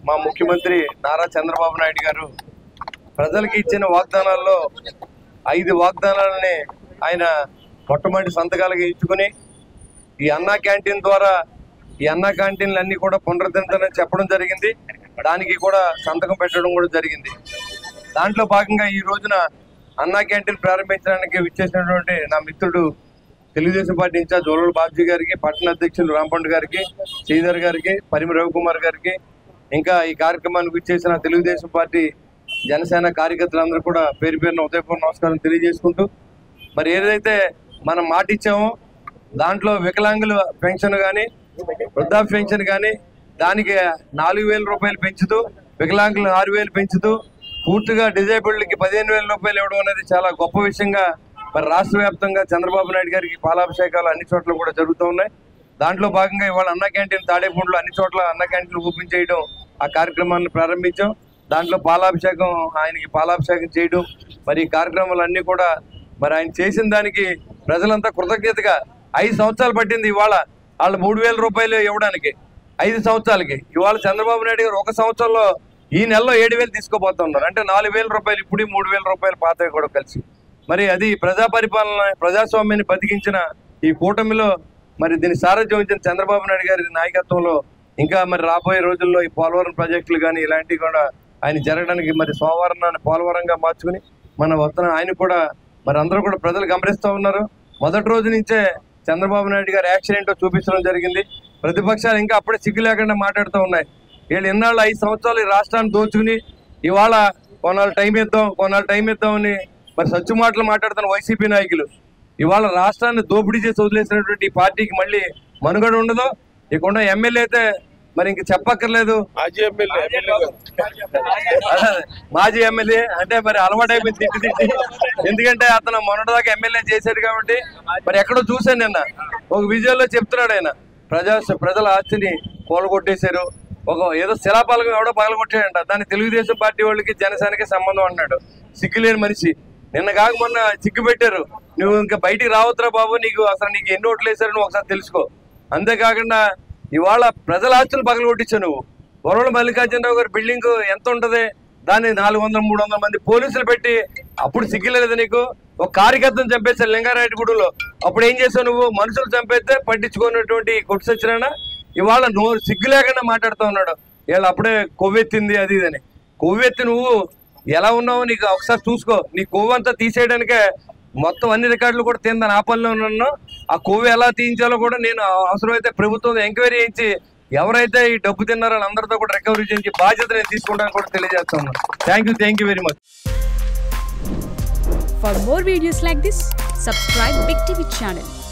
మా ముఖ్యమంత్రి నారా చంద్రబాబు నాయుడు గారు ప్రజలకు ఇచ్చిన వాగ్దానాల్లో ఐదు వాగ్దానాలని ఆయన మొట్టమొదటి సంతకాలుగా ఇచ్చుకుని ఈ అన్నా క్యాంటీన్ ద్వారా ఈ అన్నా క్యాంటీన్లు అన్ని కూడా పునరుద్ధరించాలని చెప్పడం జరిగింది దానికి కూడా సంతకం పెట్టడం కూడా జరిగింది దాంట్లో భాగంగా ఈ రోజున అన్నా క్యాంటీన్ ప్రారంభించడానికి విచ్చేసినటువంటి నా మిత్రుడు తెలుగుదేశం పార్టీ ఇన్ఛార్జ్ ఓలూరు బాబ్జీ గారికి పట్టణ అధ్యక్షులు రాంపండు గారికి శ్రీధర్ గారికి పరిమి రవికుమార్ గారికి ఇంకా ఈ కార్యక్రమానికి విచ్చేసిన తెలుగుదేశం పార్టీ జనసేన కార్యకర్తలందరూ కూడా పేరు పేరున ఉదయపూర్ నమస్కారం తెలియజేసుకుంటూ మరి ఏదైతే మనం మాట ఇచ్చామో దాంట్లో వికలాంగుల పెన్షన్ కానీ వృద్ధాప్య పెన్షన్ కానీ దానికి నాలుగు వేల రూపాయలు పెంచుతూ వికలాంగులు ఆరు వేలు పెంచుతూ పూర్తిగా డిజేబుల్డ్కి పదిహేను వేల రూపాయలు ఇవ్వడం అనేది చాలా గొప్ప విషయంగా మరి రాష్ట్ర వ్యాప్తంగా చంద్రబాబు నాయుడు గారికి పాలాభిషేకాలు అన్ని చోట్ల కూడా జరుగుతూ ఉన్నాయి దాంట్లో భాగంగా ఇవాళ అన్న క్యాంటీన్ తాడేపూడిలో అన్ని చోట్ల అన్న క్యాంటీన్ ఓపెన్ చేయడం ఆ కార్యక్రమాన్ని ప్రారంభించాం దాంట్లో పాలాభిషేకం ఆయనకి పాలాభిషేకం చేయడం మరి ఈ కార్యక్రమాలు అన్ని కూడా మరి ఆయన చేసిన దానికి ప్రజలంతా కృతజ్ఞతగా ఐదు సంవత్సరాలు పట్టింది ఇవాళ వాళ్ళు మూడు వేల రూపాయలు ఇవ్వడానికి ఐదు సంవత్సరాలకి ఇవాళ చంద్రబాబు నాయుడు గారు ఒక సంవత్సరంలో ఈ నెలలో ఏడు వేలు తీసుకోబోతున్నారు అంటే నాలుగు వేల రూపాయలు ఇప్పుడు మూడు వేల రూపాయలు పాతవి కూడా కలిసి మరి అది ప్రజా పరిపాలన ప్రజాస్వామ్యాన్ని బతికించిన ఈ కూటమిలో మరి దీని సారథ్యం వహించిన చంద్రబాబు నాయుడు గారి నాయకత్వంలో ఇంకా మరి రాబోయే రోజుల్లో ఈ పోలవరం ప్రాజెక్టులు కానీ ఇలాంటివి కూడా ఆయన జరగడానికి మరి సోమవారం పోలవరంగా మార్చుకుని మన వస్తున్న ఆయన కూడా మరి అందరూ కూడా ప్రజలు గమనిస్తూ ఉన్నారు మొదటి రోజు నుంచే చంద్రబాబు నాయుడు గారు యాక్షన్ ఏంటో చూపించడం జరిగింది ప్రతిపక్షాలు ఇంకా అప్పుడే సిగ్గు లేకుండా మాట్లాడుతూ ఉన్నాయి వీళ్ళు ఎన్నాళ్ళు ఐదు సంవత్సరాలు ఈ రాష్ట్రాన్ని దోచుకుని ఇవాళ కొన్నాళ్ళు టైం ఇద్దాం కొన్నాళ్ళు టైం ఇద్దామని మరి సచ్చు మాటలు మాట్లాడుతున్న వైసీపీ నాయకులు ఇవాళ రాష్ట్రాన్ని దోపిడీ చేసి వదిలేసినటువంటి ఈ పార్టీకి మళ్ళీ మనుగడ ఉండదు ఇకుండా ఎమ్మెల్యే అయితే మరి ఇంక చెప్పక్కర్లేదు మాజీ ఎమ్మెల్యే ఎమ్మెల్యే గారు అదే, మాజీ ఎమ్మెల్యే అంటే మరి అలవాటైపోయింది తిట్టి తిట్టి ఎందుకంటే అతను మొన్నటిదాకా ఎమ్మెల్యే చేశాడు కాబట్టి మరి ఎక్కడో చూశాను నిన్న ఒక విజయంలో చెప్తున్నాడు ఆయన ప్రజా ప్రజల ఆస్తిని కూలగొట్టేశారు ఒక ఏదో శిలాపాలకం ఎవడో పగలగొట్టాడంట దాన్ని తెలుగుదేశం పార్టీ వాళ్ళకి జనసేనకి సంబంధం అన్నాడు సిగ్గులేని మనిషి నిన్న కాక మొన్న సిగ్గు పెట్టారు నువ్వు ఇంకా బయటికి రావద్దురా బాబు నీకు అసలు నీకు ఎన్ని ఓట్లు వేశారు నువ్వు ఒకసారి తెలుసుకో అంతేకాకుండా ఇవాళ ప్రజల ఆస్తులు పగలగొట్టించావు నువ్వు వరవల మల్లికార్జునరావు గారి బిల్డింగ్ ఎంత ఉంటది దాన్ని నాలుగు వందల మూడు వందల మంది పోలీసులు పెట్టి అప్పుడు సిగ్గులేదు నీకు ఒక కార్యకర్తను చంపేశారు లింగారాయణగూడలో అప్పుడు ఏం చేసావు నువ్వు మనుషులు చంపేస్తే పట్టించుకున్నటువంటి కొట్టు సచ్చినా ఇవాళ నువ్వు సిగ్గు లేకుండా మాట్లాడుతూ ఉన్నాడు వీళ్ళు అప్పుడే కొవ్వెత్తింది అది ఇదని కొవ్వెత్తి నువ్వు ఎలా ఉన్నావో నీకు ఒకసారి చూసుకో నీ కొవ్వు అంతా తీసేయడానికే మొత్తం అన్ని రికార్డులు కూడా తిందని ఆ పనిలో ఉన్నాను ఆ కొవ్వు ఎలా తీయించాలో కూడా నేను అవసరమైతే ప్రభుత్వం ఎంక్వైరీ చేయించి ఎవరైతే ఈ డబ్బు తిన్నారో వాళ్ళందరితో కూడా రికవరీ చేయించి బాధ్యత నేను తీసుకుంటాను కూడా తెలియజేస్తున్నాను thank you thank you very much For more videos like this, subscribe Big TV channel